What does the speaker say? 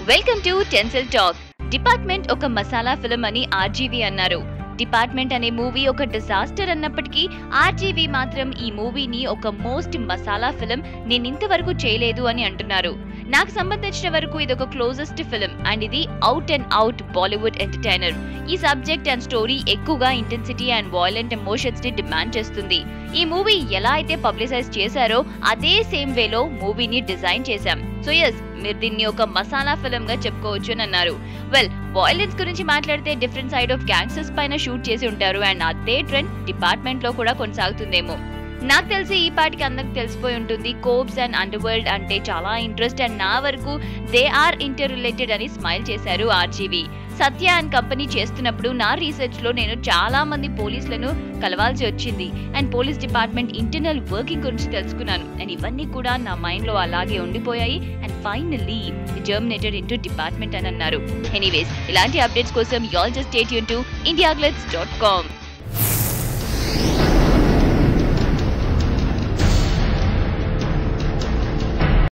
welcome to టెన్సిల్ talk department ఒక మసాలా ఫిల్మ్ అని ఆర్జీవి అన్నారు డిపార్ట్మెంట్ అనే మూవీ ఒక డిజాస్టర్ అన్నప్పటికీ ఆర్జీవి మాత్రం ఈ మూవీని ఒక మోస్ట్ మసాలా ఫిల్మ్ నేను ఇంతవరకు చేయలేదు అని అంటున్నారు నాకు సంబంధించిన వరకు ఇది ఒక క్లోజెస్ట్ ఫిల్మ్ అండ్ ఇది out and out Bollywood entertainer ఈ సబ్జెక్ట్ అండ్ స్టోరీ ఎక్కువగా ఇంటెన్సిటీ అండ్ వాయిలెంట్ ఎమోషన్స్ ని డిమాండ్ చేస్తుంది ఈ మూవీ ఎలా అయితే పబ్లిసైజ్ చేశారో అదే సేమ్ వేలో మూవీని డిజైన్ చేశాం సో ఎస్ మీరు దీన్ని ఒక మసాలా ఫిల్మ్ గా చెప్పుకోవచ్చు అని అన్నారు వెల్ వాయిలెన్స్ గురించి మాట్లాడితే డిఫరెంట్ సైడ్ ఆఫ్ గ్యాంగ్స్టర్స్ పైన షూట్ చేసి ఉంటారు అండ్ అదే ట్రెండ్ డిపార్ట్మెంట్ లో కూడా కొనసాగుతుందేమో నాకు తెలిసి ఈ పాటికి అందరికి తెలిసిపోయి ఉంటుంది కోబ్స్ అండ్ అండర్ వరల్డ్ అంటే చాలా ఇంట్రెస్ట్ అండ్ నా వరకు దే ఆర్ ఇంటర్ రిలేటెడ్ అని స్మైల్ చేశారు ఆర్జీవి సత్య అండ్ కంపెనీ చేస్తున్నప్పుడు నా రీసెర్చ్ లో నేను చాలా మంది పోలీసులను కలవాల్సి వచ్చింది and police department internal working గురించి తెలుసుకున్నాను అండ్ ఇవన్నీ కూడా నా మైండ్ లో అలాగే ఉండిపోయాయి and finally germinated into department అని అన్నారు ఎనీవేస్ ఇలాంటి అప్డేట్స్ కోసం యాల్ జస్ట్ స్టేట్ యూన్ టు ఇండియా డాట్ కామ్